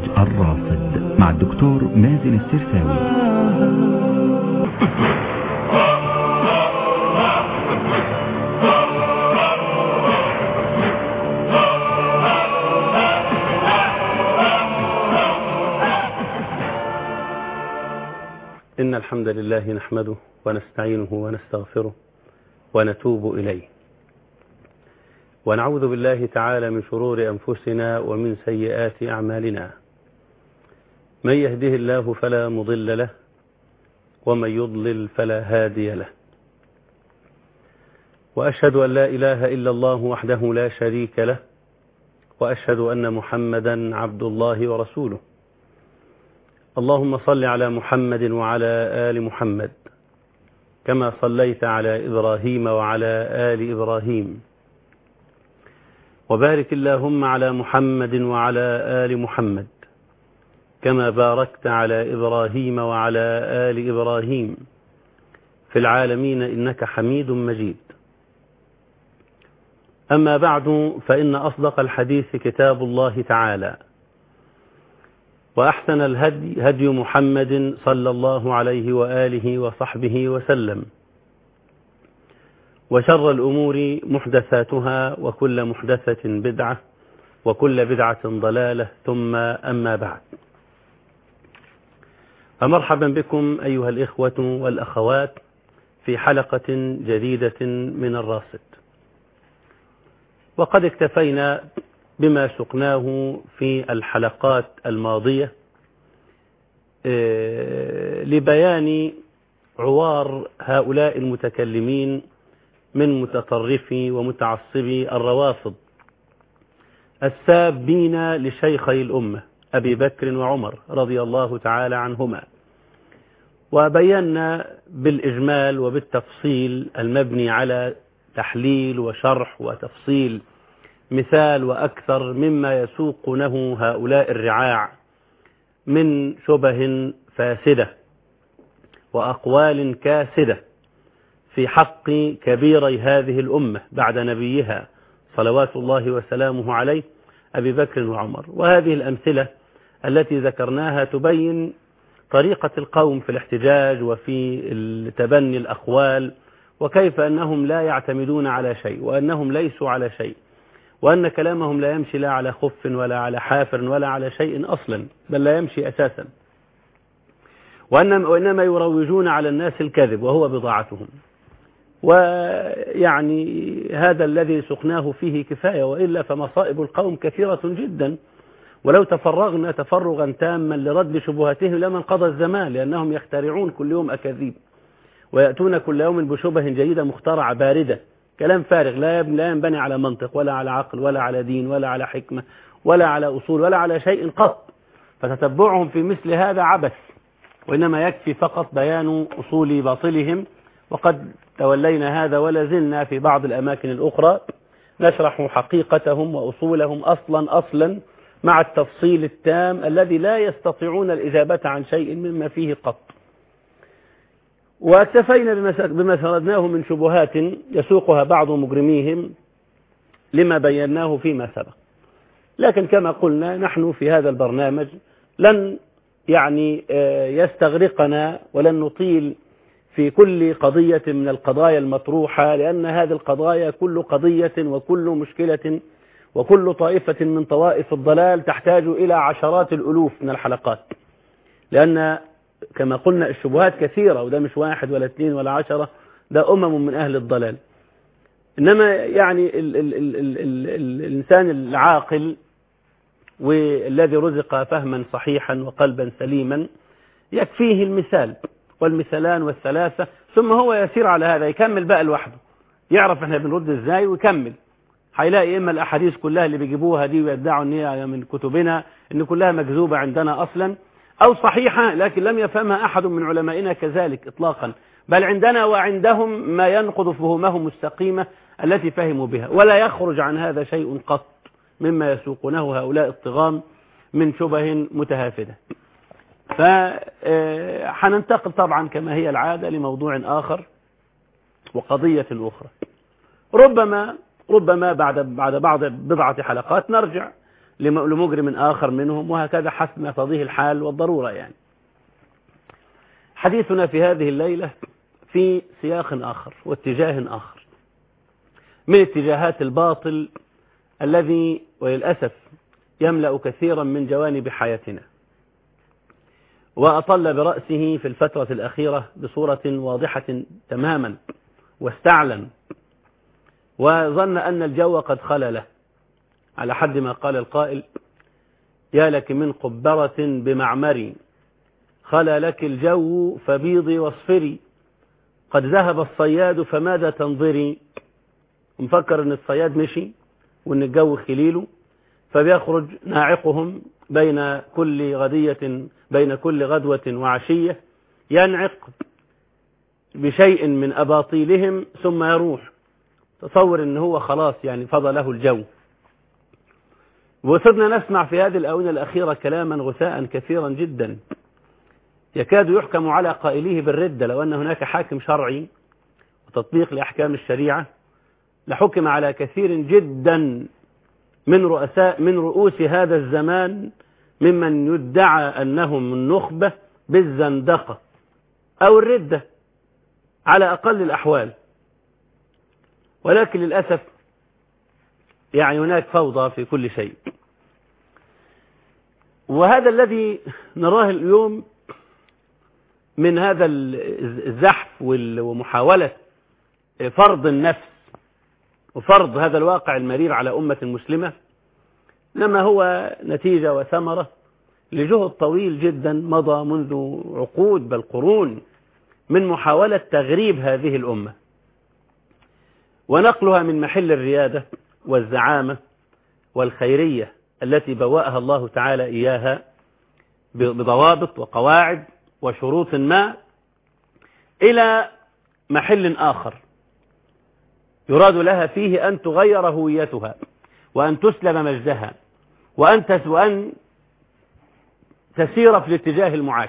الراصد مع الدكتور مازن السرساوي إن الحمد لله نحمده ونستعينه ونستغفره ونتوب إليه ونعوذ بالله تعالى من شرور أنفسنا ومن سيئات أعمالنا من يهده الله فلا مضل له ومن يضلل فلا هادي له وأشهد أن لا إله إلا الله وحده لا شريك له وأشهد أن محمدا عبد الله ورسوله اللهم صل على محمد وعلى آل محمد كما صليت على إبراهيم وعلى آل إبراهيم وبارك اللهم على محمد وعلى آل محمد كما باركت على إبراهيم وعلى آل إبراهيم في العالمين إنك حميد مجيد أما بعد فإن أصدق الحديث كتاب الله تعالى وأحسن الهدي هدي محمد صلى الله عليه وآله وصحبه وسلم وشر الأمور محدثاتها وكل محدثة بدعة وكل بدعة ضلالة ثم أما بعد فمرحبا بكم أيها الإخوة والأخوات في حلقة جديدة من الراصد وقد اكتفينا بما سقناه في الحلقات الماضية لبيان عوار هؤلاء المتكلمين من متطرفي ومتعصبي الروافض السابين لشيخي الأمة أبي بكر وعمر رضي الله تعالى عنهما وبينا بالإجمال وبالتفصيل المبني على تحليل وشرح وتفصيل مثال وأكثر مما يسوقونه هؤلاء الرعاع من شبه فاسدة وأقوال كاسدة في حق كبيري هذه الأمة بعد نبيها صلوات الله وسلامه عليه أبي بكر وعمر وهذه الأمثلة التي ذكرناها تبين طريقة القوم في الاحتجاج وفي تبني الأقوال وكيف أنهم لا يعتمدون على شيء وأنهم ليسوا على شيء وأن كلامهم لا يمشي لا على خف ولا على حافر ولا على شيء أصلا بل لا يمشي أساسا وإنما يروجون على الناس الكذب وهو بضاعتهم ويعني هذا الذي سقناه فيه كفاية وإلا فمصائب القوم كثيرة جدا ولو تفرغنا تفرغا تاما لرد شبهاتهم لما انقضى الزمان لأنهم يخترعون كل يوم أكاذيب ويأتون كل يوم بشبه جديدة مخترعة باردة كلام فارغ لا لا ينبني على منطق ولا على عقل ولا على دين ولا على حكمة ولا على أصول ولا على شيء قط فتتبعهم في مثل هذا عبث وإنما يكفي فقط بيان أصول باطلهم وقد تولينا هذا ولا زلنا في بعض الأماكن الأخرى نشرح حقيقتهم وأصولهم أصلا أصلا مع التفصيل التام الذي لا يستطيعون الإجابة عن شيء مما فيه قط واكتفينا بما سردناه من شبهات يسوقها بعض مجرميهم لما بيناه فيما سبق لكن كما قلنا نحن في هذا البرنامج لن يعني يستغرقنا ولن نطيل في كل قضية من القضايا المطروحة لأن هذه القضايا كل قضية وكل مشكلة وكل طائفة من طوائف الضلال تحتاج إلى عشرات الألوف من الحلقات لأن كما قلنا الشبهات كثيرة وده مش واحد ولا اثنين ولا عشرة ده أمم من أهل الضلال إنما يعني ال ال ال ال ال ال الإنسان العاقل والذي رزق فهما صحيحا وقلبا سليما يكفيه المثال والمثالان والثلاثة ثم هو يسير على هذا يكمل بقى لوحده يعرف احنا بنرد ازاي ويكمل هيلاقي اما الاحاديث كلها اللي بيجيبوها دي ويدعوا ان هي من كتبنا ان كلها مكذوبة عندنا اصلا او صحيحة لكن لم يفهمها احد من علمائنا كذلك اطلاقا بل عندنا وعندهم ما ينقض فهمهم السقيمة التي فهموا بها ولا يخرج عن هذا شيء قط مما يسوقونه هؤلاء الطغام من شبه متهافدة فحننتقل طبعا كما هي العادة لموضوع آخر وقضية أخرى ربما ربما بعد بعد بعض بضعة حلقات نرجع لم- لمجرم آخر منهم وهكذا حسب ما يقتضيه الحال والضرورة يعني حديثنا في هذه الليلة في سياق آخر واتجاه آخر من اتجاهات الباطل الذي وللأسف يملأ كثيرا من جوانب حياتنا وأطل برأسه في الفترة الأخيرة بصورة واضحة تماما واستعلن وظن أن الجو قد خلله على حد ما قال القائل يا لك من قبرة بمعمري خلا لك الجو فبيضي واصفري قد ذهب الصياد فماذا تنظري مفكر ان الصياد مشي وان الجو خليله فبيخرج ناعقهم بين كل غدية بين كل غدوة وعشية ينعق بشيء من أباطيلهم ثم يروح تصور ان هو خلاص يعني فضى له الجو وصرنا نسمع في هذه الآونة الأخيرة كلاما غثاء كثيرا جدا يكاد يحكم على قائليه بالردة لو أن هناك حاكم شرعي وتطبيق لأحكام الشريعة لحكم على كثير جدا من رؤساء من رؤوس هذا الزمان ممن يدعى أنهم النخبة بالزندقة أو الردة على أقل الأحوال ولكن للأسف يعني هناك فوضى في كل شيء وهذا الذي نراه اليوم من هذا الزحف ومحاولة فرض النفس وفرض هذا الواقع المرير على أمة مسلمة لما هو نتيجة وثمرة لجهد طويل جدا مضى منذ عقود بل قرون من محاولة تغريب هذه الأمة ونقلها من محل الريادة والزعامة والخيرية التي بوأها الله تعالى إياها بضوابط وقواعد وشروط ما إلى محل آخر يراد لها فيه أن تغير هويتها وأن تسلم مجدها وأن وأن تسير في الاتجاه المعاكس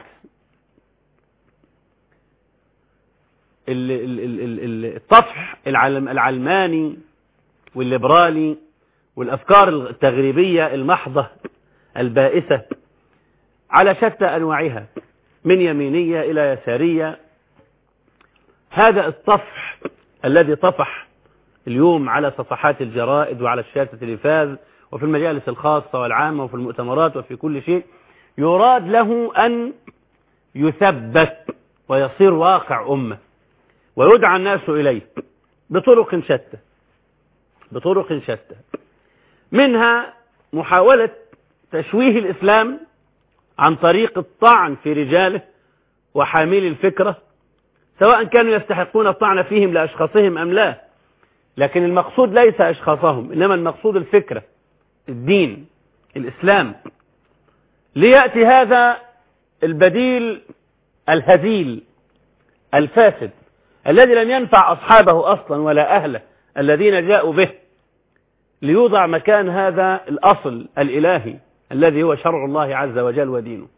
الطفح العلماني والليبرالي والأفكار التغريبية المحضة البائسة على شتى أنواعها من يمينية إلى يسارية هذا الطفح الذي طفح اليوم على صفحات الجرائد وعلى شاشة التلفاز وفي المجالس الخاصة والعامة وفي المؤتمرات وفي كل شيء يراد له أن يثبت ويصير واقع أمة ويدعى الناس إليه بطرق شتى بطرق شتى منها محاولة تشويه الإسلام عن طريق الطعن في رجاله وحامل الفكرة سواء كانوا يستحقون الطعن فيهم لأشخاصهم أم لا لكن المقصود ليس أشخاصهم إنما المقصود الفكرة الدين الإسلام ليأتي هذا البديل الهزيل الفاسد الذي لم ينفع أصحابه أصلا ولا أهله الذين جاءوا به ليوضع مكان هذا الأصل الإلهي الذي هو شرع الله عز وجل ودينه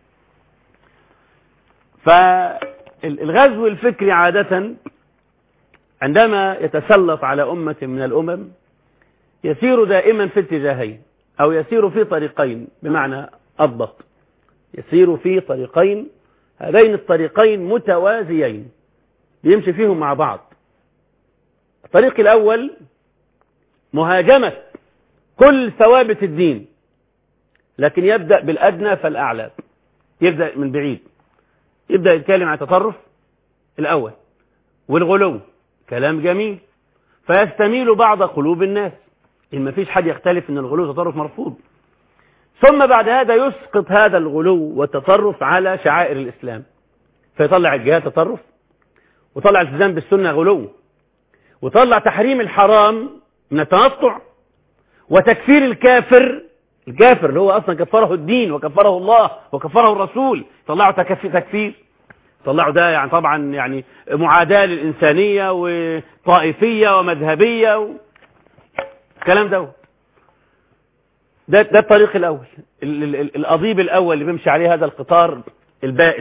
فالغزو الفكري عادة عندما يتسلط على أمة من الأمم يسير دائما في اتجاهين أو يسير في طريقين بمعنى أضبط يسير في طريقين هذين الطريقين متوازيين يمشي فيهم مع بعض الطريق الأول مهاجمة كل ثوابت الدين لكن يبدأ بالأدنى فالأعلى يبدأ من بعيد يبدأ يتكلم عن التطرف الأول والغلو كلام جميل فيستميل بعض قلوب الناس إن ما فيش حد يختلف أن الغلو والتطرف مرفوض ثم بعد هذا يسقط هذا الغلو والتطرف على شعائر الإسلام فيطلع الجهاد تطرف وطلع الالتزام بالسنة غلو وطلع تحريم الحرام من التنطع وتكفير الكافر الكافر اللي هو أصلا كفره الدين وكفره الله وكفره الرسول طلعوا تكفير طلعوا ده يعني طبعا يعني معاداة للإنسانية وطائفية ومذهبية و... الكلام ده ده ده الطريق الأول ال ال ال القضيب الأول اللي بيمشي عليه هذا القطار البائس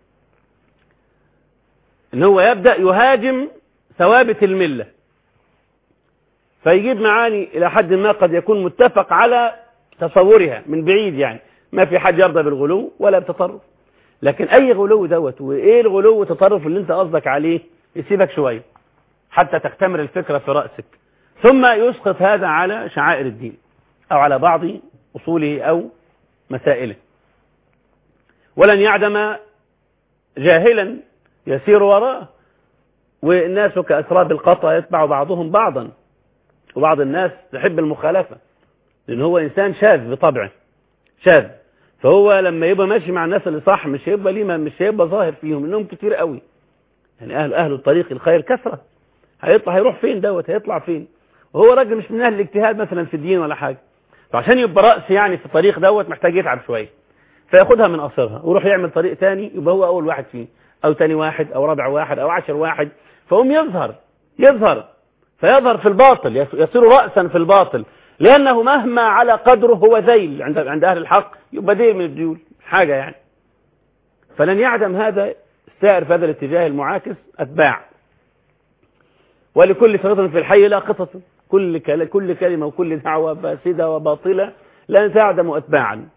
ان هو يبدأ يهاجم ثوابت الملة فيجيب معاني إلى حد ما قد يكون متفق على تصورها من بعيد يعني ما في حد يرضى بالغلو ولا بتطرف لكن اي غلو دوت وايه الغلو والتطرف اللي انت قصدك عليه يسيبك شويه حتى تختمر الفكره في راسك ثم يسقط هذا على شعائر الدين او على بعض اصوله او مسائله ولن يعدم جاهلا يسير وراءه والناس كأسراب القطع يتبع بعضهم بعضا وبعض الناس تحب المخالفة لأن هو إنسان شاذ بطبعه شاذ فهو لما يبقى ماشي مع الناس اللي صح مش هيبقى ليه مش هيبقى ظاهر فيهم انهم كتير قوي يعني اهل اهل الطريق الخير كثره هيطلع هيروح فين دوت هيطلع فين وهو راجل مش من اهل الاجتهاد مثلا في الدين ولا حاجه فعشان يبقى راس يعني في الطريق دوت محتاج يتعب شويه فياخدها من قصرها ويروح يعمل طريق تاني يبقى هو اول واحد فيه او تاني واحد او رابع واحد او عشر واحد فهم يظهر يظهر فيظهر في الباطل يصير رأسا في الباطل لأنه مهما على قدره هو ذيل عند عند أهل الحق يبقى ديل من الديول حاجة يعني فلن يعدم هذا السائر في هذا الاتجاه المعاكس أتباع ولكل فريضة في الحي لا قطة كل كل كلمة وكل دعوة فاسدة وباطلة لن تعدم أتباعا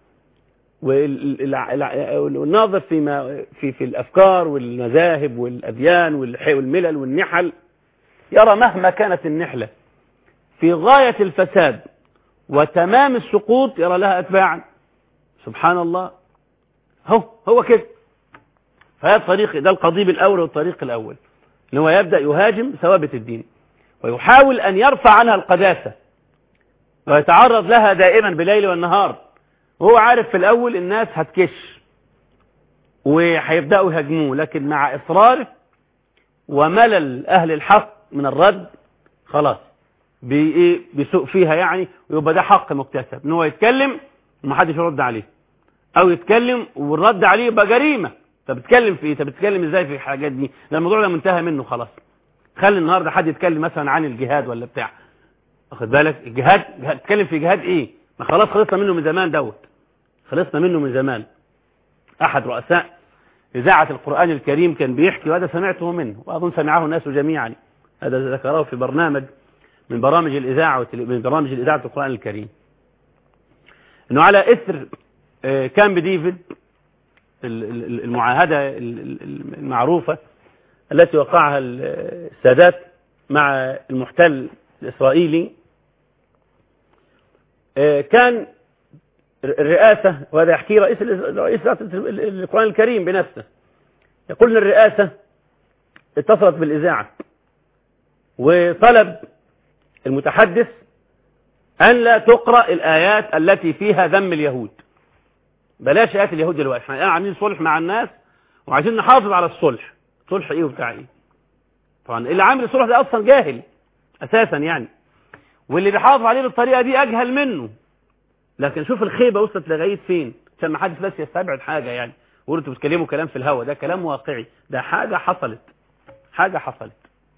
والناظر فيما في في الافكار والمذاهب والاديان والملل والنحل يرى مهما كانت النحله في غايه الفساد وتمام السقوط يرى لها اتباعا سبحان الله هو هو كده فهذا الطريق ده القضيب الاول والطريق الاول ان هو يبدا يهاجم ثوابت الدين ويحاول ان يرفع عنها القداسه ويتعرض لها دائما بالليل والنهار وهو عارف في الأول الناس هتكش وهيبدأوا يهاجموه لكن مع إصراره وملل أهل الحق من الرد خلاص بإيه بيسوق فيها يعني ويبقى ده حق مكتسب إن هو يتكلم ومحدش يرد عليه أو يتكلم والرد عليه يبقى جريمة طب بتتكلم في إيه؟ طب بتتكلم إزاي في الحاجات دي؟ ده الموضوع ده منتهى منه خلاص خلي النهارده حد يتكلم مثلا عن الجهاد ولا بتاع واخد بالك الجهاد تتكلم في جهاد إيه؟ ما خلاص خلصنا منه من زمان دوت خلصنا منه من زمان أحد رؤساء إذاعة القرآن الكريم كان بيحكي وهذا سمعته منه وأظن سمعه الناس جميعا هذا ذكره في برنامج من برامج الإذاعة من برامج الإذاعة القرآن الكريم أنه على إثر كامب ديفيد المعاهدة المعروفة التي وقعها السادات مع المحتل الإسرائيلي كان الرئاسة وهذا يحكي رئيس رئيس القرآن الكريم بنفسه يقول ان الرئاسة اتصلت بالإذاعة وطلب المتحدث أن لا تقرأ الآيات التي فيها ذم اليهود بلاش آيات اليهود دلوقتي احنا عاملين صلح مع الناس وعايزين نحافظ على الصلح صلح ايه وبتاع ايه طبعا اللي عامل الصلح ده اصلا جاهل اساسا يعني واللي بيحافظ عليه بالطريقه دي اجهل منه لكن شوف الخيبة وصلت لغاية فين عشان ما حدش بس يستبعد حاجة يعني وقلت انتوا بتتكلموا كلام في الهوا ده كلام واقعي ده حاجة حصلت حاجة حصلت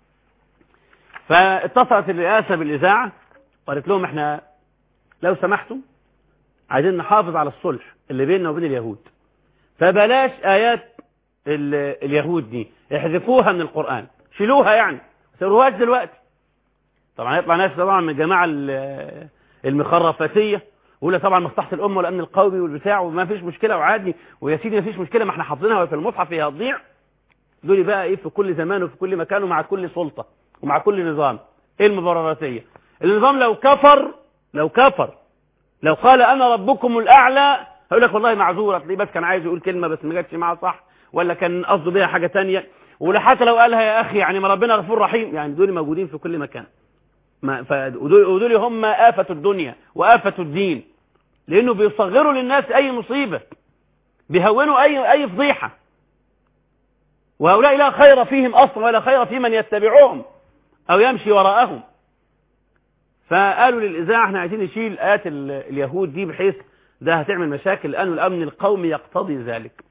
فاتصلت الرئاسة بالإذاعة وقالت لهم احنا لو سمحتم عايزين نحافظ على الصلح اللي بيننا وبين اليهود فبلاش آيات اليهود دي احذفوها من القرآن شيلوها يعني ما سيروهاش دلوقتي طبعا يطلع ناس طبعا من الجماعة المخرفاتية ويقول طبعا مصلحه الامه والامن القومي والبتاع وما فيش مشكله وعادي ويا سيدي ما فيش مشكله ما احنا حافظينها في المصحف هي هتضيع دول بقى ايه في كل زمان وفي كل مكان ومع كل سلطه ومع كل نظام ايه المبرراتيه النظام لو كفر لو كفر لو قال انا ربكم الاعلى هيقول لك والله معذور اصل بس كان عايز يقول كلمه بس ما جاتش معاه صح ولا كان قصده بيها حاجه ثانيه ولا حتى لو قالها يا اخي يعني ما ربنا غفور رحيم يعني دول موجودين في كل مكان ما ودول, ودول هم آفة الدنيا وآفة الدين لأنه بيصغروا للناس أي مصيبة بيهونوا أي أي فضيحة وهؤلاء لا خير فيهم أصلا ولا خير في من يتبعهم أو يمشي وراءهم فقالوا للإذاعة احنا عايزين نشيل آيات اليهود دي بحيث ده هتعمل مشاكل لأنه الأمن القومي يقتضي ذلك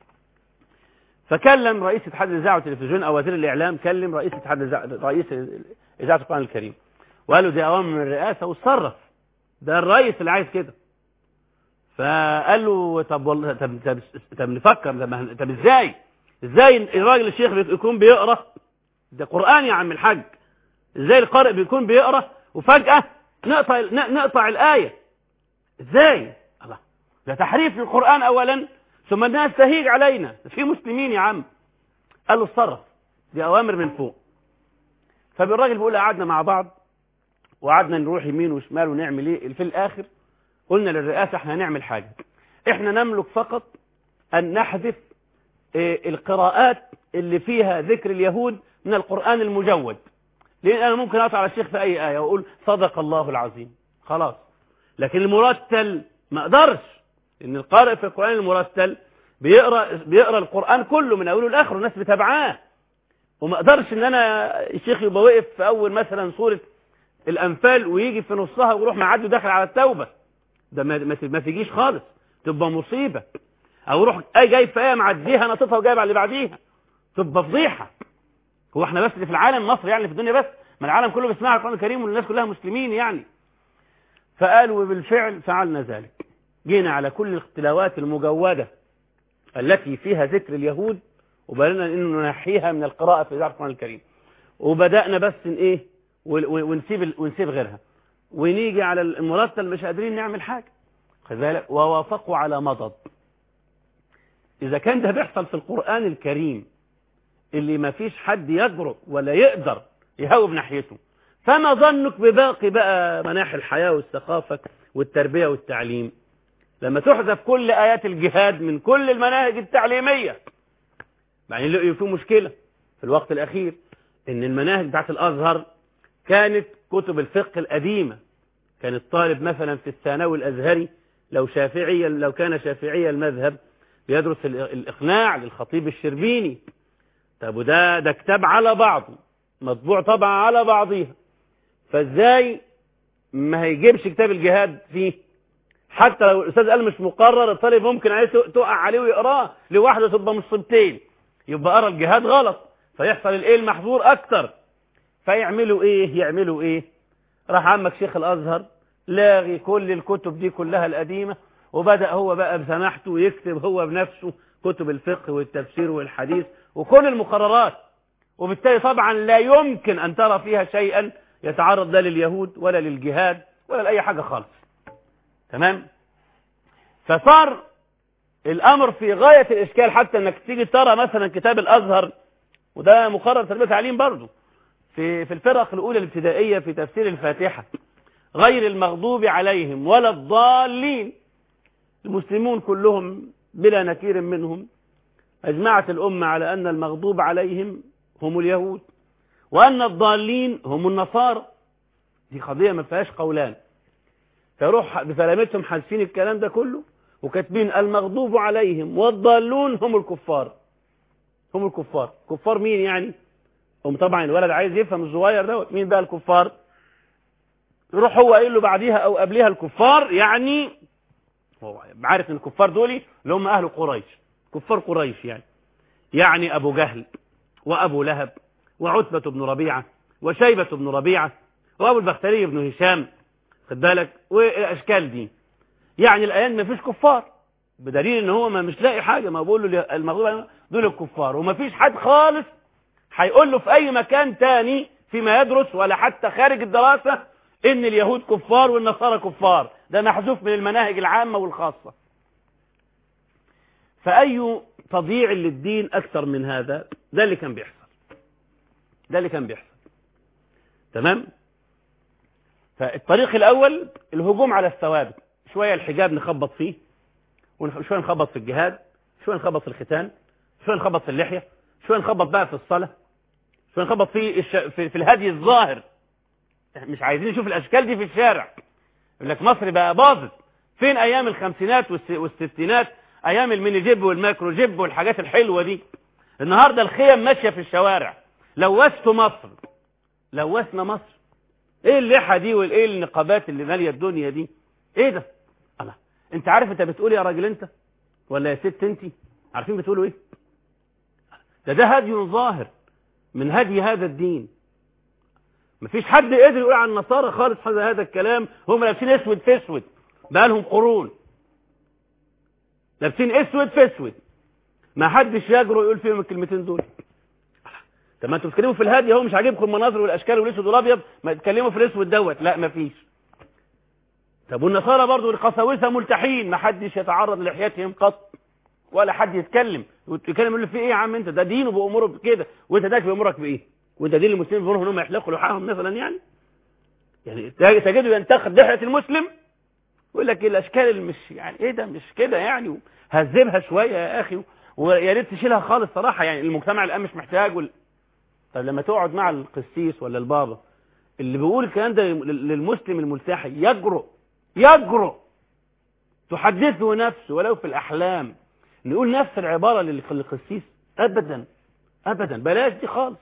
فكلم رئيس اتحاد الإذاعة والتلفزيون أو وزير الإعلام كلم رئيس اتحاد رئيس إذاعة القرآن الكريم وقال له دي أوامر من الرئاسة واتصرف ده الرئيس اللي عايز كده فقال له طب والله طب طب, طب نفكر طب, طب ازاي ازاي الراجل الشيخ يكون بيقرا ده قرآن يا عم الحاج ازاي القارئ بيكون بيقرا وفجأة نقطع نقطع الآية ازاي الله ده تحريف للقرآن اولا ثم الناس تهيج علينا في مسلمين يا عم قال له اتصرف دي اوامر من فوق فالراجل بيقول قعدنا مع بعض وقعدنا نروح يمين وشمال ونعمل ايه في الاخر قلنا للرئاسة احنا هنعمل حاجة احنا نملك فقط ان نحذف إيه القراءات اللي فيها ذكر اليهود من القرآن المجود لان انا ممكن اقطع على الشيخ في اي آية واقول صدق الله العظيم خلاص لكن المرتل ما اقدرش ان القارئ في القرآن المرتل بيقرأ, بيقرأ القرآن كله من اوله لاخره الناس بتابعاه وما اقدرش ان انا الشيخ يبقى واقف في اول مثلا سورة الانفال ويجي في نصها ويروح معدي داخل على التوبة ده ما ما تجيش خالص تبقى مصيبة او يروح اي جاي في ايه معديها نطفها وجايب على اللي بعديها تبقى فضيحة هو احنا بس اللي في العالم مصر يعني في الدنيا بس ما العالم كله بيسمع القرآن الكريم والناس كلها مسلمين يعني فقالوا بالفعل فعلنا ذلك جينا على كل التلاوات المجودة التي فيها ذكر اليهود وبدأنا ان ننحيها من القراءة في إذاعة القرآن الكريم وبدأنا بس ان ايه ونسيب ونسيب غيرها ونيجي على المرتل مش قادرين نعمل حاجة كذلك ووافقوا على مضض إذا كان ده بيحصل في القرآن الكريم اللي ما فيش حد يجرؤ ولا يقدر يهوب ناحيته فما ظنك بباقي بقى مناحي الحياة والثقافة والتربية والتعليم لما تحذف كل آيات الجهاد من كل المناهج التعليمية بعدين لقيوا في مشكلة في الوقت الأخير إن المناهج بتاعت الأزهر كانت كتب الفقه القديمة كان الطالب مثلا في الثانوي الأزهري لو شافعي لو كان شافعي المذهب بيدرس الإقناع للخطيب الشربيني طب وده ده كتاب على بعضه مطبوع طبعا على بعضيها فازاي ما هيجيبش كتاب الجهاد فيه حتى لو الأستاذ قال مش مقرر الطالب ممكن عليه تقع عليه ويقراه لوحده تبقى مصيبتين يبقى قرا الجهاد غلط فيحصل الايه المحظور اكتر فيعملوا ايه يعملوا ايه راح عمك شيخ الازهر لاغي كل الكتب دي كلها القديمة وبدأ هو بقى بسماحته يكتب هو بنفسه كتب الفقه والتفسير والحديث وكل المقررات وبالتالي طبعا لا يمكن أن ترى فيها شيئا يتعرض لا لليهود ولا للجهاد ولا لأي حاجة خالص تمام فصار الأمر في غاية الإشكال حتى أنك تيجي ترى مثلا كتاب الأزهر وده مقرر تربية تعليم برضه في في الفرق الأولى الابتدائية في تفسير الفاتحة غير المغضوب عليهم ولا الضالين المسلمون كلهم بلا نكير منهم أجمعت الأمة على أن المغضوب عليهم هم اليهود وأن الضالين هم النصارى دي قضية ما فيهاش قولان فيروح بسلامتهم حاسين الكلام ده كله وكاتبين المغضوب عليهم والضالون هم الكفار هم الكفار كفار مين يعني هم طبعا الولد عايز يفهم الصغير دوت مين بقى الكفار يروح هو قايل له بعديها او قبلها الكفار يعني هو عارف ان الكفار دول اللي هم اهل قريش كفار قريش يعني يعني ابو جهل وابو لهب وعتبة بن ربيعة وشيبة بن ربيعة وابو البختري بن هشام خد بالك والاشكال دي يعني الايام ما فيش كفار بدليل ان هو ما مش لاقي حاجة ما بقول له المغضوب دول الكفار وما فيش حد خالص هيقول له في اي مكان تاني فيما يدرس ولا حتى خارج الدراسة ان اليهود كفار والنصارى كفار ده محذوف من المناهج العامة والخاصة فأي تضييع للدين أكثر من هذا ده اللي كان بيحصل ده اللي كان بيحصل تمام فالطريق الأول الهجوم على الثوابت شوية الحجاب نخبط فيه وشوية نخبط في الجهاد شوية نخبط في الختان شوية نخبط في اللحية شوية نخبط بقى في الصلاة شوية نخبط في, الش... في, في الهدي الظاهر مش عايزين نشوف الأشكال دي في الشارع يقول لك مصر بقى باظت فين أيام الخمسينات والستينات أيام الميني جيب والماكرو جيب والحاجات الحلوة دي النهاردة الخيم ماشية في الشوارع لوثتوا مصر لوثنا مصر ايه اللحى دي وايه النقابات اللي مالية الدنيا دي ايه ده الله انت عارف انت بتقول يا راجل انت ولا يا ست انت عارفين بتقولوا ايه ده ده هدي ظاهر من هدي هذا الدين مفيش حد قدر يقول عن النصارى خالص هذا هذا الكلام هم لابسين اسود في اسود بقالهم قرون لابسين اسود في اسود ما حدش يجرؤ يقول فيهم الكلمتين دول طب ما انتوا بتتكلموا في الهادي اهو مش عاجبكم المناظر والاشكال والاسود والابيض ما تتكلموا في الاسود دوت لا مفيش طب والنصارى برضه القساوسه ملتحين ما حدش يتعرض لحياتهم قط ولا حد يتكلم ويتكلم يقول له في ايه يا عم انت ده دينه باموره بكده وانت داك بامورك بايه وانت دين المسلمين بامورهم ان هم يحلقوا لحاهم مثلا يعني يعني تجده ينتقد لحيه المسلم يقول لك ايه الاشكال اللي مش يعني ايه ده مش كده يعني هذبها شويه يا اخي ويا ريت تشيلها خالص صراحه يعني المجتمع الان مش محتاج وال... طب لما تقعد مع القسيس ولا البابا اللي بيقول الكلام ده للمسلم الملتحي يجرؤ يجرؤ تحدثه نفسه ولو في الأحلام نقول نفس العبارة للقسيس أبدا أبدا بلاش دي خالص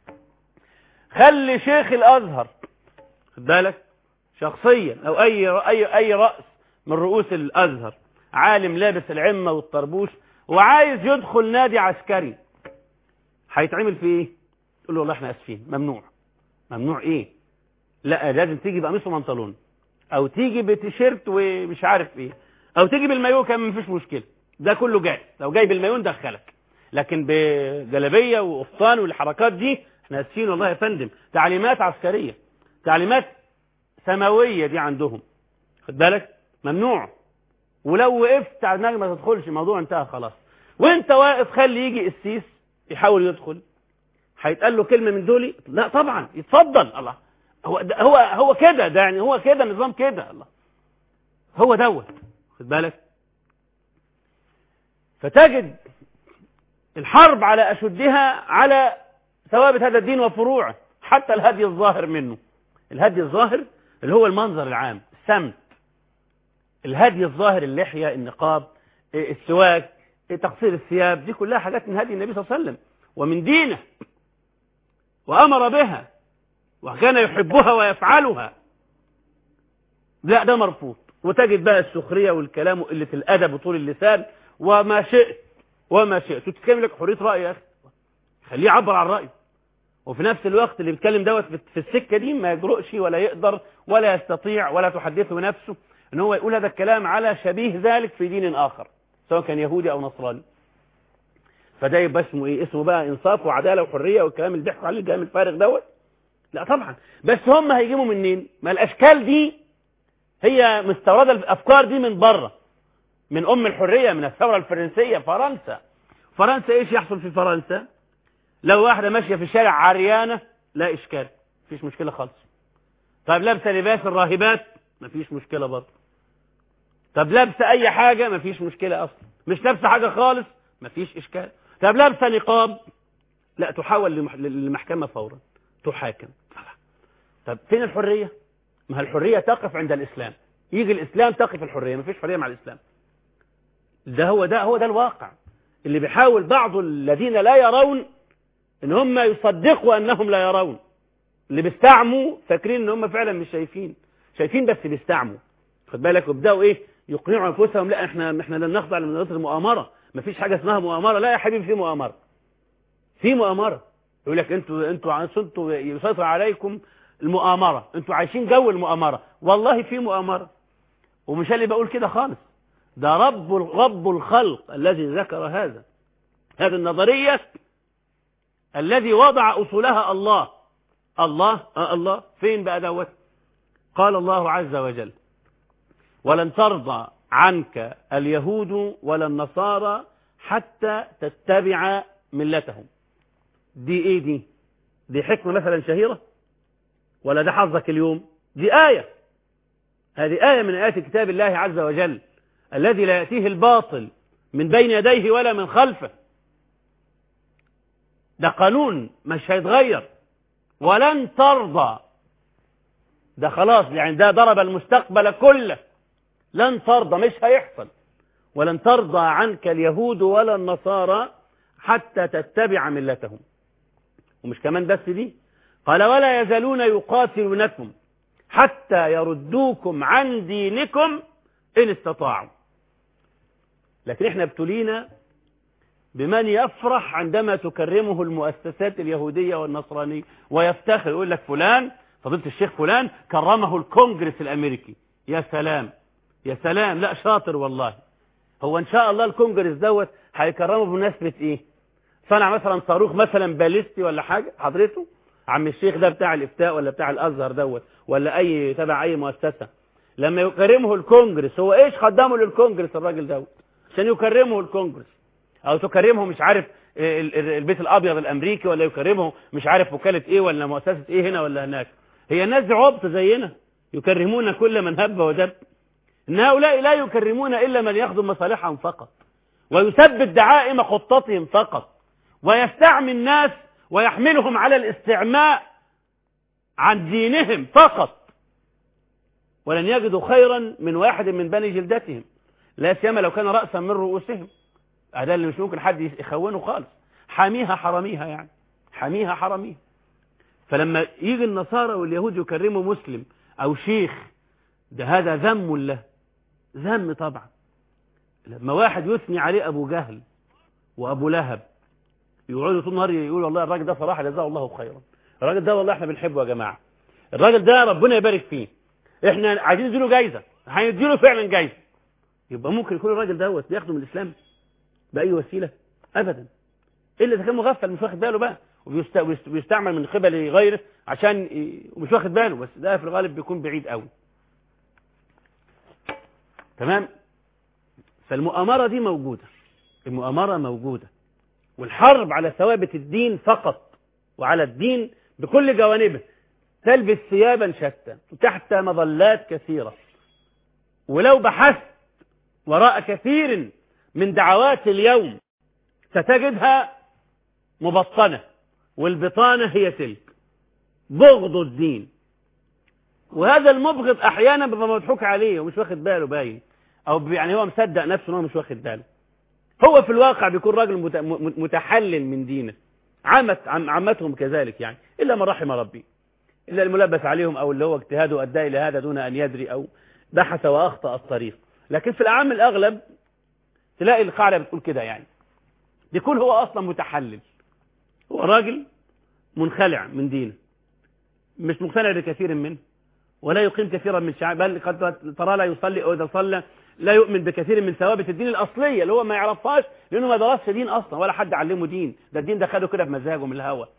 خلي شيخ الأزهر خد بالك شخصيا أو أي أي أي رأس من رؤوس الأزهر عالم لابس العمة والطربوش وعايز يدخل نادي عسكري هيتعمل فيه ايه؟ تقول له والله احنا اسفين ممنوع ممنوع ايه لا لازم تيجي بقميص وبنطلون او تيجي بتيشيرت ومش عارف ايه او تيجي بالمايو كمان مفيش مشكله ده كله جاي لو جاي بالمايو ندخلك لكن بجلابيه وقفطان والحركات دي احنا اسفين والله يا فندم تعليمات عسكريه تعليمات سماويه دي عندهم خد بالك ممنوع ولو وقفت على دماغك ما تدخلش الموضوع انتهى خلاص وانت واقف خلي يجي السيس يحاول يدخل هيتقال له كلمه من دولي لا طبعا يتفضل الله هو ده هو هو كده ده يعني هو كده نظام كده الله هو دوت خد بالك فتجد الحرب على اشدها على ثوابت هذا الدين وفروعه حتى الهدي الظاهر منه الهدي الظاهر اللي هو المنظر العام السمت الهدي الظاهر اللحيه النقاب السواك تقصير الثياب دي كلها حاجات من هدي النبي صلى الله عليه وسلم ومن دينه وامر بها وكان يحبها ويفعلها لا ده مرفوض وتجد بقى السخرية والكلام وقلة الأدب وطول اللسان وما شئت وما شئت وتتكلم لك حرية رأي يا أخي خليه يعبر عن رأيه وفي نفس الوقت اللي بيتكلم دوت في السكة دي ما يجرؤش ولا يقدر ولا يستطيع ولا تحدثه نفسه ان هو يقول هذا الكلام على شبيه ذلك في دين آخر سواء كان يهودي أو نصراني فده يبقى اسمه ايه اسمه بقى انصاف وعداله وحريه والكلام اللي بيحكوا عليه الكلام الفارغ دوت لا طبعا بس هم هيجيبوا منين ما الاشكال دي هي مستورده الافكار دي من بره من ام الحريه من الثوره الفرنسيه فرنسا فرنسا ايش يحصل في فرنسا لو واحده ماشيه في الشارع عريانه لا اشكال مفيش مشكله خالص طيب لابسه لباس الراهبات مفيش مشكله برضه طب لابسه اي حاجه مفيش مشكله اصلا مش لابسه حاجه خالص مفيش اشكال طب لابسه نقاب لا تحول للمحكمه فورا تحاكم طب فين الحريه ما الحريه تقف عند الاسلام يجي الاسلام تقف الحريه مفيش حريه مع الاسلام ده هو ده هو ده الواقع اللي بيحاول بعض الذين لا يرون ان هم يصدقوا انهم لا يرون اللي بيستعموا فاكرين ان هم فعلا مش شايفين شايفين بس بيستعموا خد بالك وبداوا ايه يقنعوا انفسهم لا احنا احنا لن نخضع لمنظمات المؤامره مفيش حاجه اسمها مؤامره لا يا حبيبي في مؤامره في مؤامره يقول لك انتوا انتوا انتوا يسيطر عليكم المؤامره انتوا عايشين جو المؤامره والله في مؤامره ومش اللي بقول كده خالص ده رب رب الخلق الذي ذكر هذا هذه النظريه الذي وضع اصولها الله الله آه الله فين بقى دوت قال الله عز وجل ولن ترضى عنك اليهود ولا النصارى حتى تتبع ملتهم دي ايه دي دي حكمة مثلا شهيرة ولا ده حظك اليوم دي آية هذه آية من آيات كتاب الله عز وجل الذي لا يأتيه الباطل من بين يديه ولا من خلفه ده قانون مش هيتغير ولن ترضى ده خلاص يعني ده ضرب المستقبل كله لن ترضى مش هيحصل ولن ترضى عنك اليهود ولا النصارى حتى تتبع ملتهم ومش كمان بس دي قال ولا يزالون يقاتلونكم حتى يردوكم عن دينكم إن استطاعوا لكن احنا ابتلينا بمن يفرح عندما تكرمه المؤسسات اليهودية والنصرانية ويفتخر يقول لك فلان فضيلة الشيخ فلان كرمه الكونجرس الأمريكي يا سلام يا سلام لا شاطر والله هو ان شاء الله الكونجرس دوت هيكرمه بمناسبة ايه صنع مثلا صاروخ مثلا باليستي ولا حاجة حضرته عم الشيخ ده بتاع الافتاء ولا بتاع الازهر دوت ولا اي تبع اي مؤسسة لما يكرمه الكونجرس هو ايش قدمه للكونجرس الراجل دوت عشان يكرمه الكونجرس او تكرمه مش عارف ال- ال- البيت الابيض الامريكي ولا يكرمه مش عارف وكالة ايه ولا مؤسسة ايه هنا ولا هناك هي الناس دي عبط زينا يكرمون كل من هب ودب ان هؤلاء لا يكرمون الا من يخدم مصالحهم فقط ويثبت دعائم خطتهم فقط ويستعمي الناس ويحملهم على الاستعماء عن دينهم فقط ولن يجدوا خيرا من واحد من بني جلدتهم لا سيما لو كان رأسا من رؤوسهم هذا اللي مش ممكن حد يخونه خالص حاميها حراميها يعني حاميها حراميها فلما يجي النصارى واليهود يكرموا مسلم أو شيخ ده هذا ذم له ذم طبعا لما واحد يثني عليه أبو جهل وأبو لهب يقعدوا طول النهار يقولوا والله الراجل ده صراحة جزاه الله خيرا الراجل ده والله احنا بنحبه يا جماعة الراجل ده ربنا يبارك فيه احنا عايزين نديله جايزة هنديله فعلا جايزة يبقى ممكن يكون الراجل دوت بياخده من الإسلام بأي وسيلة أبدا إلا إذا كان مغفل مش واخد باله بقى وبيست- وبيست- وبيستعمل من قبل غيره عشان ي- ومش واخد باله بس ده في الغالب بيكون بعيد قوي تمام فالمؤامرة دي موجودة المؤامرة موجودة والحرب على ثوابت الدين فقط وعلى الدين بكل جوانبه تلبس ثيابا شتى تحت مظلات كثيرة ولو بحثت وراء كثير من دعوات اليوم ستجدها مبطنة والبطانة هي تلك بغض الدين وهذا المبغض احيانا بيبقى مضحوك عليه ومش واخد باله باين او بي- يعني هو مصدق نفسه ان هو مش واخد باله هو في الواقع بيكون راجل مت- م- متحلل من دينه عمت عم عمتهم كذلك يعني الا من رحم ربي الا الملبس عليهم او اللي هو اجتهاده ادى الى هذا دون ان يدري او بحث واخطا الطريق لكن في العام الاغلب تلاقي القاعده بتقول كده يعني بيكون هو اصلا متحلل هو راجل منخلع من دينه مش مقتنع بكثير منه ولا يقيم كثيرا من شعب بل قد ترى لا يصلي او اذا صلى لا يؤمن بكثير من ثوابت الدين الاصليه اللي هو ما يعرفهاش لانه ما درسش دين اصلا ولا حد علمه دين ده الدين ده خده كده بمزاجه من الهوى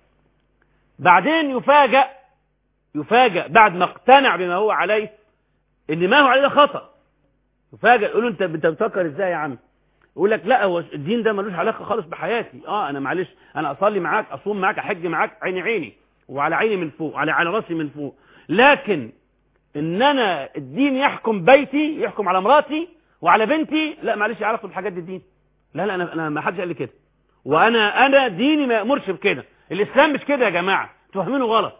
بعدين يفاجأ يفاجأ بعد ما اقتنع بما هو عليه ان ما هو عليه ده خطأ يفاجأ يقول له انت انت بتفكر ازاي يا عم يقول لك لا هو الدين ده ملوش علاقه خالص بحياتي اه انا معلش انا اصلي معاك اصوم معاك احج معاك عيني عيني وعلى عيني من فوق على على راسي من فوق لكن ان انا الدين يحكم بيتي يحكم على مراتي وعلى بنتي لا معلش علاقته بحاجات دي الدين لا لا انا انا ما حدش قال لي كده وانا انا ديني ما يامرش بكده الاسلام مش كده يا جماعه انتوا فاهمينه غلط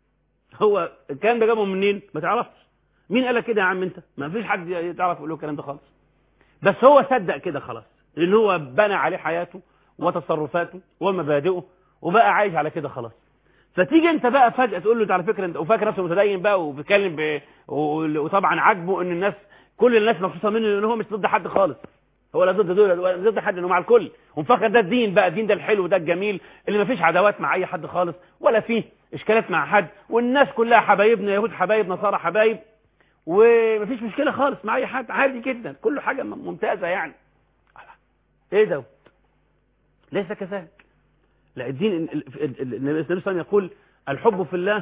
هو الكلام ده جابه منين ما تعرفش مين قال لك كده يا عم انت ما فيش حد تعرف يقول له الكلام ده خالص بس هو صدق كده خلاص لان هو بنى عليه حياته وتصرفاته ومبادئه وبقى عايش على كده خلاص فتيجي انت بقى فجأة تقول له انت على فكرة انت وفاكر نفسه متدين بقى وبيتكلم ب... و- وطبعا عاجبه ان الناس كل الناس مبسوطه منه لان هو مش ضد حد خالص هو لا ضد دول ولا ضد حد انه مع الكل ومفكر ده الدين بقى الدين ده الحلو ده الجميل اللي ما فيش عداوات مع اي حد خالص ولا فيه اشكالات مع حد والناس كلها حبايبنا يهود حبايب نصارى حبايب ومفيش مشكلة خالص مع اي حد عادي جدا كله حاجة م- ممتازة يعني ايه ده ليس كذلك لا الدين ال- ال- ال- ال- النبي صلى الله عليه وسلم يقول الحب في الله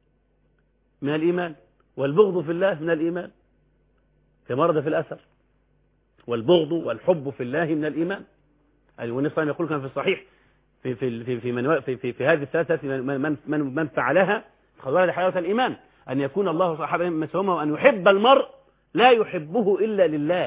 من الإيمان والبغض في الله من الإيمان كما ورد في الأثر والبغض والحب في الله من الإيمان يعني والنبي صلى الله عليه وسلم يقول كان في الصحيح في في في في من في في, في هذه الثلاثة من من من, من فعلها قد ورد حلاوة الإيمان أن يكون الله صاحبه مسومه وأن يحب المرء لا يحبه إلا لله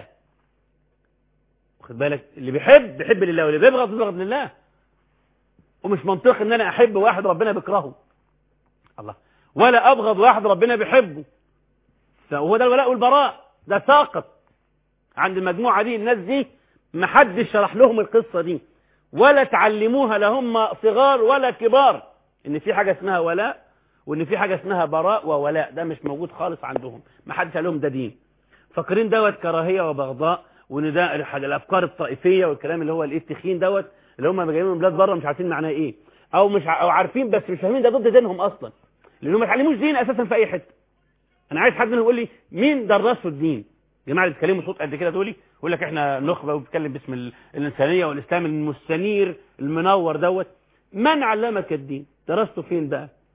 واخد بالك اللي بيحب بيحب لله واللي بيبغض بيبغض لله ومش منطقي ان انا احب واحد ربنا بيكرهه الله ولا ابغض واحد ربنا بيحبه فهو ده الولاء والبراء ده ساقط عند المجموعه دي الناس دي ما حدش شرح لهم القصه دي ولا تعلموها لا هم صغار ولا كبار ان في حاجه اسمها ولاء وان في حاجه اسمها براء وولاء ده مش موجود خالص عندهم ما حدش قال لهم ده دين فاكرين دوت كراهيه وبغضاء وان ده الافكار الطائفيه والكلام اللي هو الايه التخين دوت اللي هم جايين من بلاد بره مش عارفين معناه ايه او مش ع- او عارفين بس مش فاهمين ده ضد دينهم اصلا لانهم ما اتعلموش دين اساسا في اي حته انا عايز حد منهم يقول لي مين درسوا الدين يا جماعه اللي بيتكلموا صوت قد كده تقول لي يقول لك احنا نخبه وبنتكلم باسم ال- الانسانيه والاسلام المستنير المنور دوت من علمك الدين درسته فين بقى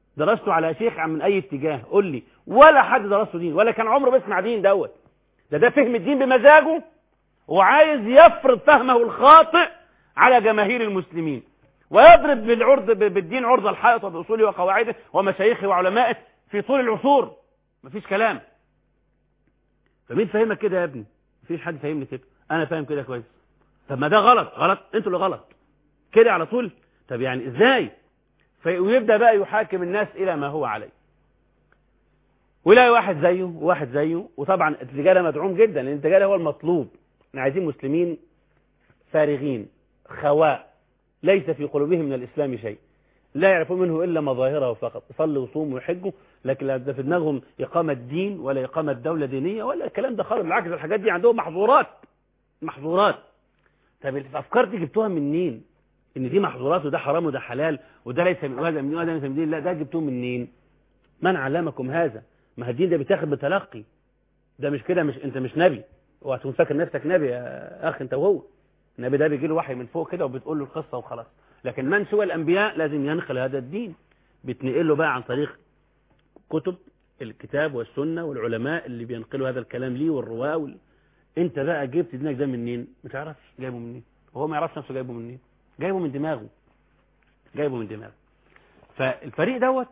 درسته على شيخ من اي اتجاه قول لي ولا حد درسه دين ولا كان عمره بيسمع دين دوت ده ده فهم الدين بمزاجه وعايز يفرض فهمه الخاطئ على جماهير المسلمين ويضرب بالعرض بالدين عرض الحائط وبأصوله وقواعده ومشايخه وعلمائه في طول العصور مفيش كلام فمين فهمك كده يا ابني مفيش حد فهمني كده انا فاهم كده كويس طب ما ده غلط غلط انتوا اللي غلط كده على طول طب يعني ازاي في ويبدا بقى يحاكم الناس الى ما هو عليه ويلاقي واحد زيه وواحد زيه وطبعا الاتجاه ده مدعوم جدا لان الاتجاه ده هو المطلوب احنا عايزين مسلمين فارغين خواء ليس في قلوبهم من الاسلام شيء لا يعرفون منه الا مظاهره فقط يصلوا ويصوموا ويحجوا لكن لا ده في دماغهم اقامه دين ولا اقامه دوله دينيه ولا الكلام ده خالص بالعكس الحاجات دي عندهم محظورات محظورات طب الافكار دي جبتوها منين ان دي محظورات وده حرام وده حلال وده ليس من وهذا من وهذا ليس من دين لا ده جبتوه منين من علمكم هذا ما الدين ده بيتاخد بتلقي ده مش كده مش انت مش نبي وهتكون فاكر نفسك نبي يا اخ انت وهو النبي ده بيجي له وحي من فوق كده وبتقول له القصه وخلاص لكن من سوى الانبياء لازم ينقل هذا الدين بيتنقل له بقى عن طريق كتب الكتاب والسنه والعلماء اللي بينقلوا هذا الكلام ليه والرواه وال... انت بقى جبت دينك ده منين ما تعرفش جايبه منين وهو ما يعرفش نفسه جايبه منين جايبه من دماغه جايبه من دماغه فالفريق دوت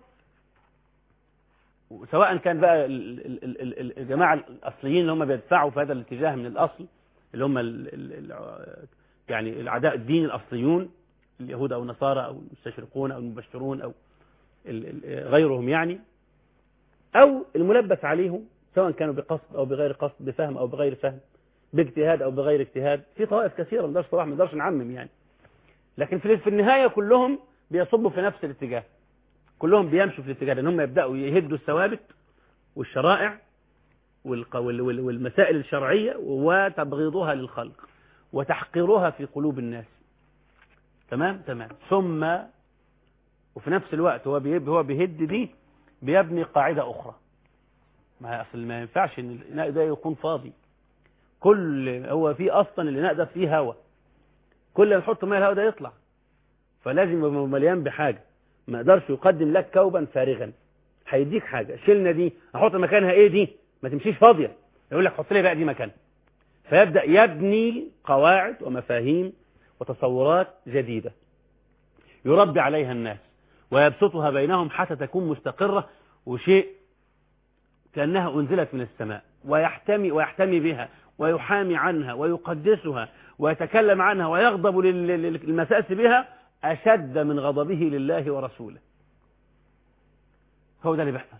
سواء كان بقى ال- ال- ال- ال- الجماعة الأصليين اللي هم بيدفعوا في هذا الاتجاه من الأصل اللي هم ال- ال- ال- يعني الأعداء الدين الأصليون اليهود أو النصارى أو المستشرقون أو المبشرون أو ال- ال- غيرهم يعني أو الملبس عليهم سواء كانوا بقصد أو بغير قصد بفهم أو بغير فهم باجتهاد أو بغير اجتهاد في طوائف كثيرة ما نقدرش صراحة ما نقدرش نعمم يعني لكن في في النهاية كلهم بيصبوا في نفس الاتجاه كلهم بيمشوا في الاتجاه ان هم يبداوا يهدوا الثوابت والشرائع والق- وال- وال- والمسائل الشرعيه وتبغيضها للخلق وتحقيرها في قلوب الناس تمام تمام ثم وفي نفس الوقت هو بيب هو بيهد دي بيبني قاعده اخرى ما اصل ما ينفعش ان الاناء ده يكون فاضي كل هو في اصلا الاناء ده فيه هواء كل ما نحط ميه الهواء ده يطلع فلازم يبقى مليان بحاجه ما يقدرش يقدم لك كوبا فارغا هيديك حاجه شيلنا دي احط مكانها ايه دي ما تمشيش فاضيه يقول لك حط لي بقى دي مكانها فيبدا يبني قواعد ومفاهيم وتصورات جديده يربي عليها الناس ويبسطها بينهم حتى تكون مستقره وشيء كانها انزلت من السماء ويحتمي ويحتمي بها ويحامي عنها ويقدسها ويتكلم عنها ويغضب لل- لل- للمساس بها أشد من غضبه لله ورسوله هو ده اللي بيحصل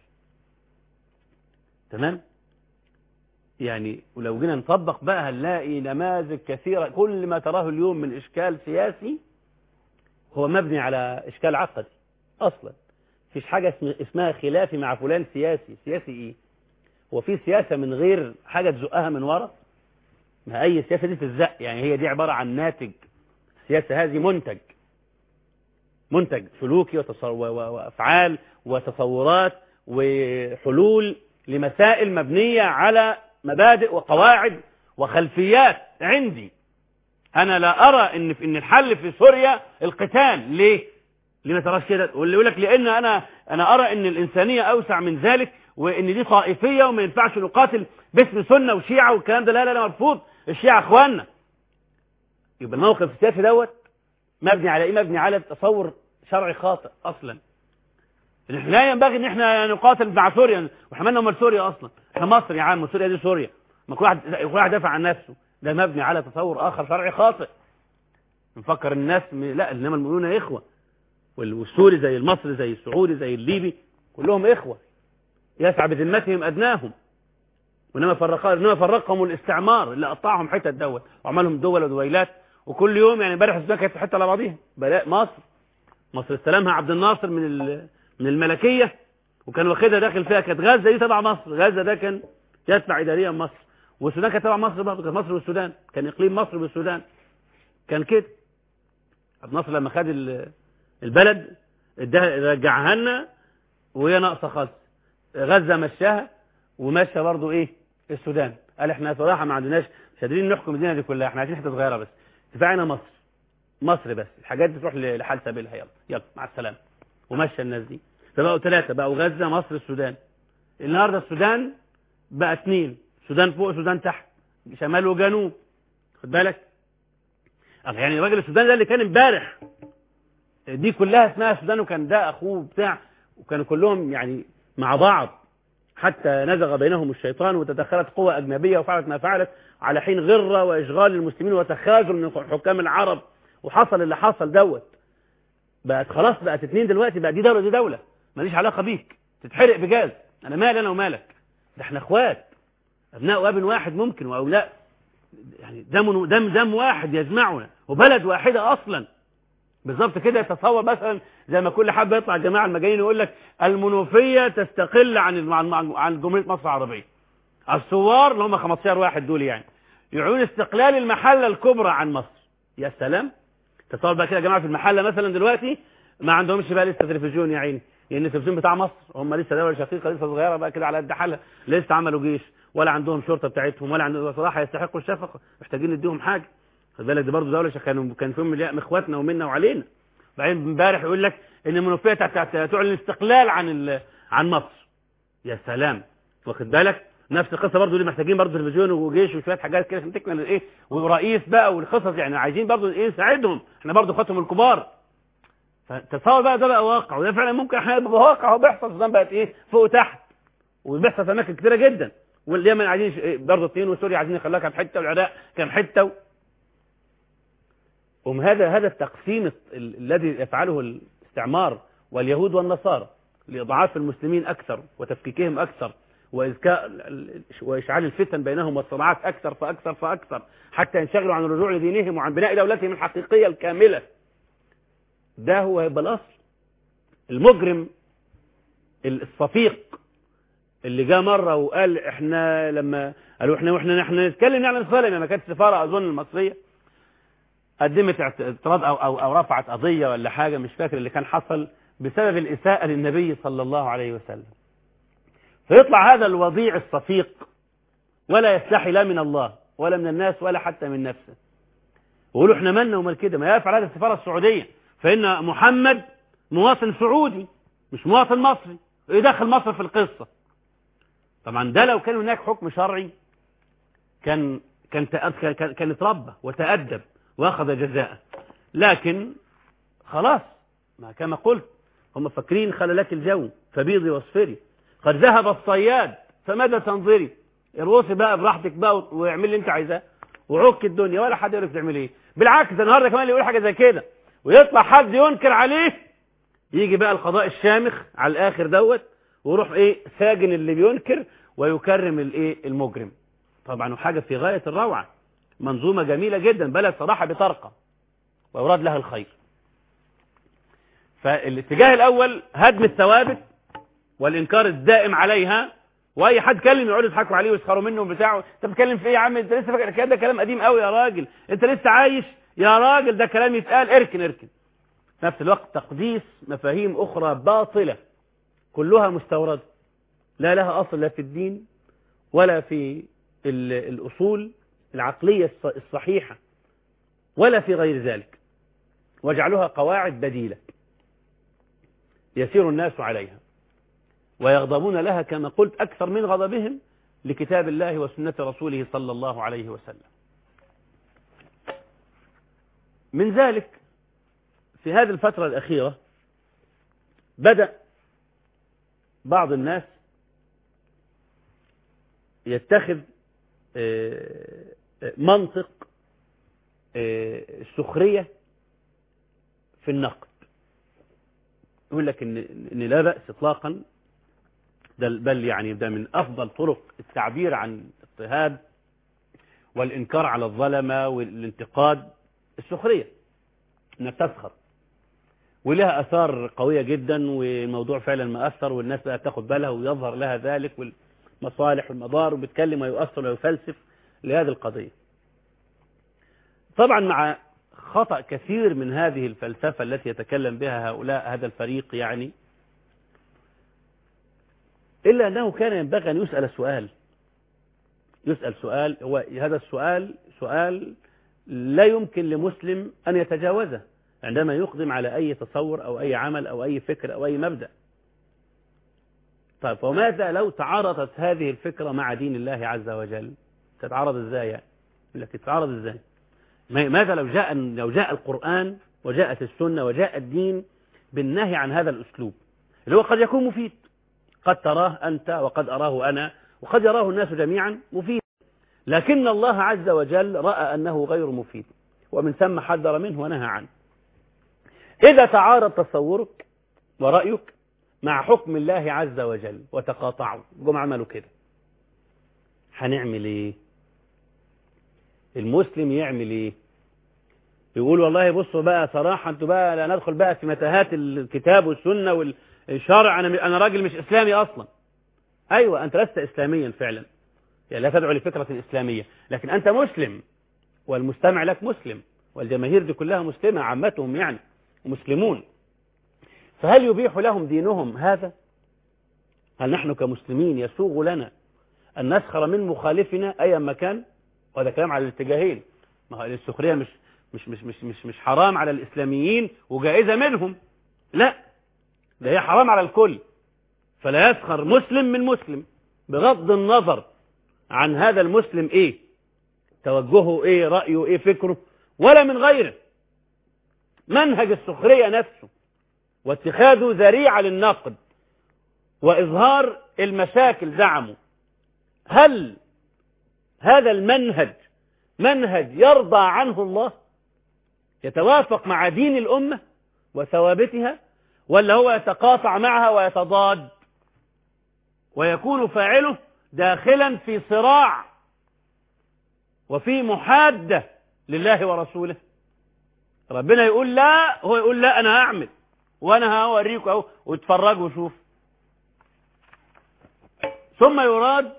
تمام يعني ولو جينا نطبق بقى هنلاقي نماذج كثيرة كل ما تراه اليوم من إشكال سياسي هو مبني على إشكال عقدي أصلا فيش حاجة اسم- اسمها خلافي مع فلان سياسي سياسي إيه هو في سياسة من غير حاجة تزقها من ورا ما أي سياسة دي تزق يعني هي دي عبارة عن ناتج السياسة هذه منتج منتج سلوكي وتص- و- و- وأفعال وتصورات وحلول لمسائل مبنية على مبادئ وقواعد وخلفيات عندي أنا لا أرى إن في إن الحل في سوريا القتال ليه؟ ليه ما تراش كده؟ واللي يقول لك لأن أنا أنا أرى إن الإنسانية أوسع من ذلك وإن دي طائفية وما ينفعش نقاتل باسم سنة وشيعة والكلام ده لا لا لا مرفوض الشيعة إخواننا يبقى الموقف السياسي دوت مبني على ايه مبني على تصور شرعي خاطئ اصلا إن لا ينبغي ان احنا نقاتل مع سوريا واحنا مالنا امال سوريا اصلا احنا مصر يا عم سوريا دي سوريا ما كل واحد كل واحد دافع عن نفسه ده مبني على تصور اخر شرعي خاطئ نفكر الناس م... لا انما المؤمنون اخوه وال- والسوري زي المصري زي السعودي زي الليبي كلهم اخوه يسعى بذمتهم ادناهم وانما فرقا انما فرقهم الاستعمار اللي قطعهم حتت دوت وعملهم دول ودويلات وكل يوم يعني امبارح السودان كانت في حته على بعضيها بلاء مصر مصر استلمها عبد الناصر من ال- من الملكيه وكان واخدها داخل فيها كانت غزه دي تبع مصر غزه ده كان يتبع اداريا مصر والسودان كانت تبع مصر برضه كانت مصر والسودان كان اقليم مصر والسودان كان كده عبد الناصر لما خد ال- البلد اداها رجعها لنا وهي ناقصه خالص غزه مشاها ومشى برضه ايه السودان قال احنا صراحه ما عندناش مش قادرين نحكم الدنيا دي كلها احنا عايزين حته صغيره بس دفاعنا مصر مصر بس الحاجات دي تروح ل- لحال سبيلها يلا يلا مع السلامه ومشى الناس دي فبقوا ثلاثة بقوا غزة مصر السودان النهاردة السودان بقى اثنين سودان فوق سودان تحت شمال وجنوب خد بالك يعني الراجل السوداني ده اللي كان امبارح دي كلها اسمها السودان وكان ده اخوه بتاع وكانوا كلهم يعني مع بعض حتى نزغ بينهم الشيطان وتدخلت قوة أجنبية وفعلت ما فعلت على حين غرة وإشغال المسلمين وتخاذل من حكام العرب وحصل اللي حصل دوت بقت خلاص بقت اتنين دلوقتي بقى دي دولة دي دولة ماليش علاقة بيك تتحرق بجاز أنا مالي أنا ومالك ده احنا اخوات أبناء وابن واحد ممكن وأولاء يعني دم دم دم واحد يجمعنا وبلد واحدة أصلا بالظبط كده تصور مثلا زي ما كل حد يطلع الجماعه المجانين يقول لك المنوفيه تستقل عن عن عن جمهوريه مصر العربيه الثوار اللي هم 15 واحد دول يعني يعون استقلال المحله الكبرى عن مصر يا سلام تصور بقى كده يا جماعه في المحله مثلا دلوقتي ما عندهمش بقى لسه تلفزيون يا عيني لان التلفزيون بتاع مصر هم لسه دوله شقيقه لسه صغيره بقى كده على قد حالها لسه عملوا جيش ولا عندهم شرطه بتاعتهم ولا عندهم صراحه يستحقوا الشفقه محتاجين نديهم حاجه خد بالك دي برضه دوله كانوا كان فيهم من اخواتنا ومنا وعلينا بعدين امبارح يقول لك ان المنوفيه تعلن الاستقلال عن عن مصر يا سلام واخد بالك نفس القصه برضه اللي محتاجين برضه تلفزيون وجيش وشويه حاجات كده عشان تكمل ايه ورئيس بقى والقصص يعني عايزين برضه ايه نساعدهم احنا برضه اخواتهم الكبار فتصور بقى ده بقى واقع وده فعلا ممكن احيانا يبقى واقع وبيحصل السودان بقت ايه فوق وتحت وبيحصل في اماكن كتيره جدا واليمن عايزين برضه اثنين وسوريا عايزين يخلوها كام حته والعراق كام حته وم هذا هذا التقسيم الذي يفعله الاستعمار واليهود والنصارى لإضعاف المسلمين أكثر وتفكيكهم أكثر وإذكاء وإشعال الفتن بينهم والصراعات أكثر فأكثر فأكثر حتى ينشغلوا عن الرجوع لدينهم وعن بناء دولتهم الحقيقية الكاملة ده هو يبقى الأصل المجرم الصفيق اللي جاء مرة وقال احنا لما قالوا احنا واحنا احنا نتكلم يعني الصلاة ما كانت السفارة أظن المصرية قدمت اعتراض أو, أو, أو رفعت قضية ولا حاجة مش فاكر اللي كان حصل بسبب الإساءة للنبي صلى الله عليه وسلم فيطلع هذا الوضيع الصفيق ولا يستحي لا من الله ولا من الناس ولا حتى من نفسه ويقولوا احنا مالنا ومال كده ما يفعل هذا السفارة السعودية فإن محمد مواطن سعودي مش مواطن مصري يدخل مصر في القصة طبعا ده لو كان هناك حكم شرعي كان كان كان, كان اتربى وتأدب واخذ جزاءه لكن خلاص ما كما قلت هم فاكرين خللك الجو فبيضي واصفري قد ذهب الصياد فماذا تنظري ارقصي بقى براحتك بقى واعمل اللي انت عايزاه وعك الدنيا ولا حد يعرف تعمل ايه بالعكس ده النهارده كمان يقول حاجه زي كده ويطلع حد ينكر عليه يجي بقى القضاء الشامخ على الاخر دوت ويروح ايه ساجن اللي بينكر ويكرم الايه المجرم طبعا وحاجه في غايه الروعه منظومه جميله جدا بلد صراحه بترقى ويراد لها الخير فالاتجاه الاول هدم الثوابت والانكار الدائم عليها واي حد كلم يقعدوا يضحكوا عليه ويسخروا منه وبتاعه انت بتتكلم في ايه يا عم انت لسه فاكر الكلام ده كلام قديم قوي يا راجل انت لسه عايش يا راجل ده كلام يتقال اركن اركن في نفس الوقت تقديس مفاهيم اخرى باطله كلها مستورده لا لها اصل لا في الدين ولا في الاصول العقليه الصحيحه ولا في غير ذلك واجعلها قواعد بديله يسير الناس عليها ويغضبون لها كما قلت أكثر من غضبهم لكتاب الله وسنة رسوله صلى الله عليه وسلم من ذلك في هذه الفترة الأخيرة بدأ بعض الناس يتخذ منطق السخرية في النقد يقول لك إن, إن لا بأس إطلاقا بل يعني ده من أفضل طرق التعبير عن الاضطهاد والإنكار على الظلمة والانتقاد السخرية إنك تسخر ولها أثار قوية جدا والموضوع فعلا مأثر والناس بقى تاخد بالها ويظهر لها ذلك والمصالح والمضار وبتكلم ويؤثر ويفلسف لهذه القضية طبعا مع خطأ كثير من هذه الفلسفة التي يتكلم بها هؤلاء هذا الفريق يعني إلا أنه كان ينبغي أن يسأل سؤال يسأل سؤال هو هذا السؤال سؤال لا يمكن لمسلم أن يتجاوزه عندما يقدم على أي تصور أو أي عمل أو أي فكر أو أي مبدأ طيب وماذا لو تعارضت هذه الفكرة مع دين الله عز وجل تتعارض ازاي يعني يقول لك تتعارض ازاي ماذا لو جاء لو جاء القرآن وجاءت السنة وجاء الدين بالنهي عن هذا الأسلوب اللي هو قد يكون مفيد قد تراه أنت وقد أراه أنا وقد يراه الناس جميعا مفيد لكن الله عز وجل رأى أنه غير مفيد ومن ثم حذر منه ونهى عنه إذا تعارض تصورك ورأيك مع حكم الله عز وجل وتقاطعوا جم عملوا كده هنعمل ايه المسلم يعمل ايه يقول والله بصوا بقى صراحة انتوا بقى لا ندخل بقى في متاهات الكتاب والسنة والشرع انا انا راجل مش اسلامي اصلا ايوه انت لست اسلاميا فعلا يعني لا تدعو لفكرة اسلامية لكن انت مسلم والمستمع لك مسلم والجماهير دي كلها مسلمة عامتهم يعني مسلمون فهل يبيح لهم دينهم هذا هل نحن كمسلمين يسوغ لنا أن نسخر من مخالفنا أي مكان وهذا كلام على الاتجاهين ما هو السخرية مش مش مش مش مش مش حرام على الإسلاميين وجائزة منهم لا ده هي حرام على الكل فلا يسخر مسلم من مسلم بغض النظر عن هذا المسلم ايه توجهه ايه رأيه ايه فكره ولا من غيره منهج السخرية نفسه واتخاذ ذريعة للنقد وإظهار المشاكل زعموا هل هذا المنهج منهج يرضى عنه الله يتوافق مع دين الأمة وثوابتها ولا هو يتقاطع معها ويتضاد ويكون فاعله داخلا في صراع وفي محادة لله ورسوله ربنا يقول لا هو يقول لا أنا هعمل وأنا هوريكم أهو واتفرجوا وشوف ثم يراد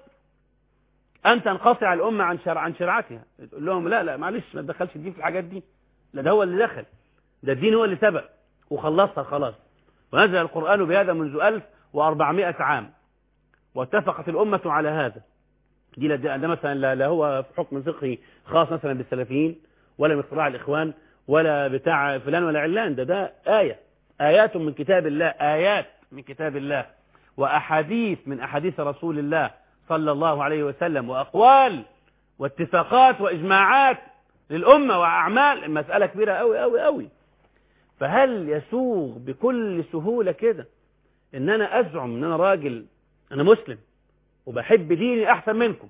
أن تنقطع الأمة عن شرع عن شرعتها تقول لهم لا لا معلش ما تدخلش الدين في الحاجات دي لا ده هو اللي دخل ده الدين هو اللي سبق وخلصها خلاص ونزل القرآن بهذا منذ 1400 عام واتفقت الأمة على هذا دي لا ده مثلا لا, لا هو في حكم فقهي خاص مثلا بالسلفيين ولا من اختراع الإخوان ولا بتاع فلان ولا علان ده ده آية آيات من كتاب الله آيات من كتاب الله وأحاديث من أحاديث رسول الله صلى الله عليه وسلم وأقوال واتفاقات وإجماعات للأمة وأعمال مسألة كبيرة أوي أوي أوي فهل يسوغ بكل سهولة كده إن أنا أزعم إن أنا راجل أنا مسلم وبحب ديني أحسن منكم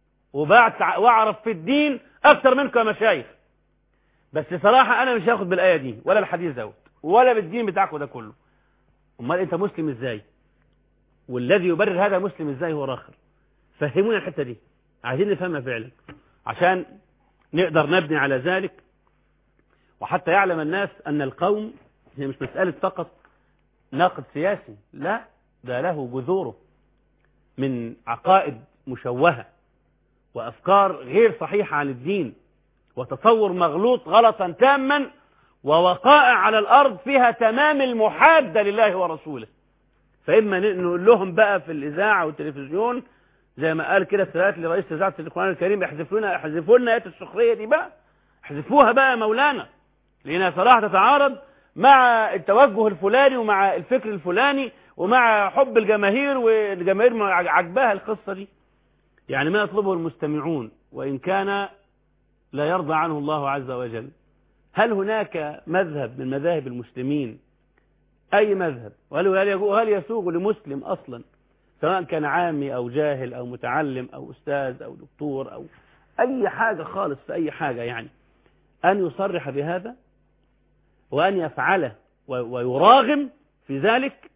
وأعرف في الدين أكثر منكم يا مشايخ بس صراحة أنا مش هاخد بالآية دي ولا الحديث دوت ولا بالدين بتاعكم ده كله امال انت مسلم ازاي والذي يبرر هذا مسلم ازاي هو راخر فهمونا الحته دي عايزين نفهمها فعلا عشان نقدر نبني على ذلك وحتى يعلم الناس ان القوم هي مش مسألة فقط ناقد سياسي لا ده له جذوره من عقائد مشوهة وأفكار غير صحيحة عن الدين وتصور مغلوط غلطا تاما ووقائع على الأرض فيها تمام المحادة لله ورسوله فإما نقول لهم بقى في الإذاعة والتلفزيون زي ما قال كده الثلاث لرئيس إذاعة القرآن الكريم احذفوا لنا احذفوا لنا آيات السخرية دي بقى احذفوها بقى يا مولانا لأنها صراحة تتعارض مع التوجه الفلاني ومع الفكر الفلاني ومع حب الجماهير والجماهير عجبها القصة دي يعني ما يطلبه المستمعون وإن كان لا يرضى عنه الله عز وجل هل هناك مذهب من مذاهب المسلمين أي مذهب وهل يسوغ لمسلم أصلا سواء كان عامي أو جاهل أو متعلم أو أستاذ أو دكتور أو أي حاجة خالص في أي حاجة يعني أن يصرح بهذا وأن يفعله ويراغم في ذلك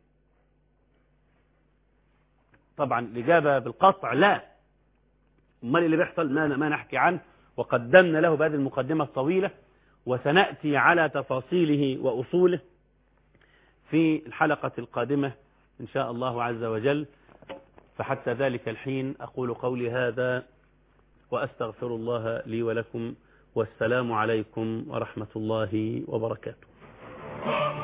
طبعا الإجابة بالقطع لا امال اللي بيحصل ما, ما نحكي عنه وقدمنا له بهذه المقدمة الطويلة وسنأتي على تفاصيله وأصوله في الحلقة القادمة إن شاء الله عز وجل فحتى ذلك الحين أقول قولي هذا وأستغفر الله لي ولكم والسلام عليكم ورحمة الله وبركاته